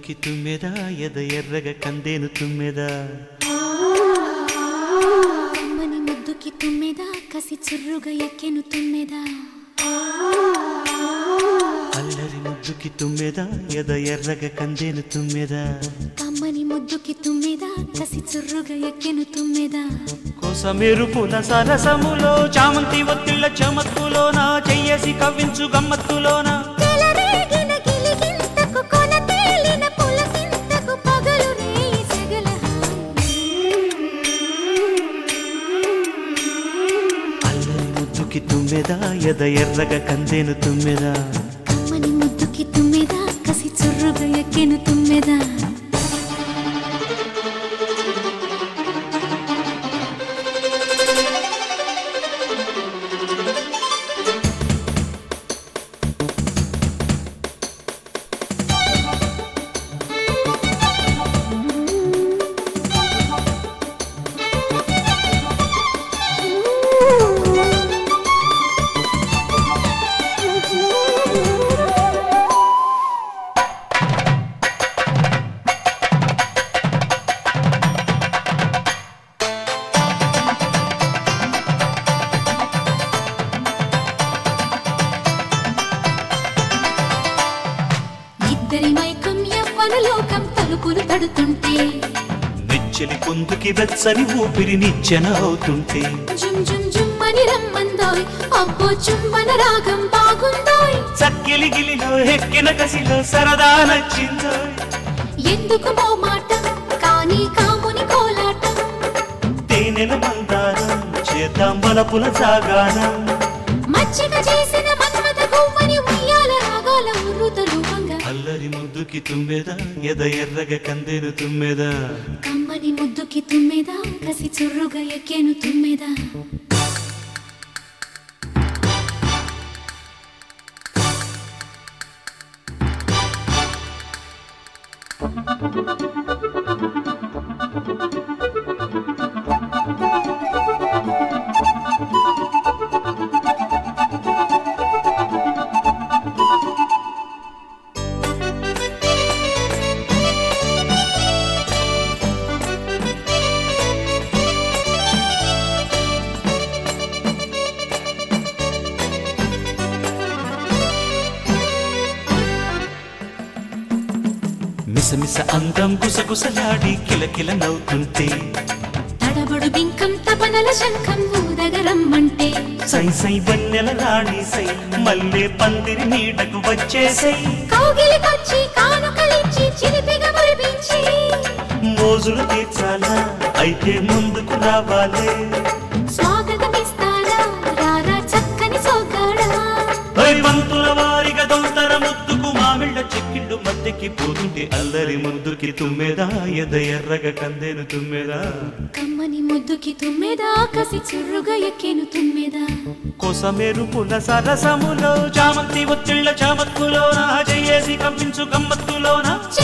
ముద్దుకి తుమ్మెదా ఎద ఎర్రగ కందేను తుమ్మెదా కమ్మని ముద్దుకి తుమ్మెదా కసి చుర్రుగా ఎక్కెను తుమ్మెదా అల్లరి ముద్దుకి తుమ్మెదా ఎద ఎర్రగ కందేను తుమ్మెదా కమ్మని ముద్దుకి తుమ్మెదా కసి చుర్రుగా ఎక్కెను తుమ్మెదా కోసమేరు పూల సరసములో చామంతి ఒత్తిళ్ళ చమత్తులోన చెయ్యేసి కవ్వించు గమ్మత్తులోన చెలరేగిన గిలిగింతకు కొన తేలిన పులకింతకు పగలు రేయి సెగల అల్లరి ముద్దుకి తుమ్మెదా ఎద ఎర్రగ కందేను తుమ్మెదా కమ్మని ముద్దుకి తుమ్మెదా కసి చుర్రుగా ఎక్కెను తుమ్మెదా ఇద్దరి మైకం యవ్వన లోకం తలుపులు తడుతుంటే నెచ్చెలి పొందుకి వెచ్చని ఊపిరి నిచ్చెన అవుతుంటే జుమ్ జుమ్ జుమ్ అని రమ్మందోయ్ అబ్బో చుమ్మన రాగం బాగుందోయ్ చక్కెలి గిలిలో ఎక్కిన కసిలో సరదా నచ్చిందో ఎందుకు మో మాట కానీ కాముని కోలాటం తేనెల మందారం చేద్దాం బలపుల సాగానం మచ్చిక చేసిన మన్మథ గువ్వని ఉయ్యాల రాగాల ఉర్రుత రూపంగా అల్లరి ముద్దుకి తుమ్మెదా ఎద ఎర్రగ కందేను తుమ్మెదా కమ్మని ముద్దుకి తుమ్మెదా కసి చుర్రుగా ఎక్కేను తుమ్మెదా మిసమిస అందం గుసగుసలాడి కిలకిల నవ్వుతుంటే తడబడు బింకం తపనల శంఖం ఊదగరమ్మంటే సై సై వన్నెల రాణి సై మల్లె పందిరి నీడకు వచ్చేసై కౌగిలికొచ్చి కానుకలిచ్చి చిలిపిగా మురిపించి మోజులు తీర్చాలా అయితే ముందుకు రావాలే స్వాగతమిస్తారా రారా చక్కని సోగాడా హరి వంతుల వారిగా దొంతర ముద్దుకు మామిళ్ళ చెక్కిళ్ళు మద్దెకి పోతుంటే అల్లరి ముద్దుకి తుమ్మెదా ఎద ఎర్రగ కందేను తుమ్మెదా కమ్మని ముద్దుకి తుమ్మెదా కసి చుర్రుగా ఎక్కేను తుమ్మెదా కోసమేరు పుల సరసములో చామంతి ఒత్తిళ్ళ చామత్తులోన చెయ్యేసి కంపించు గమ్మత్తులోన చె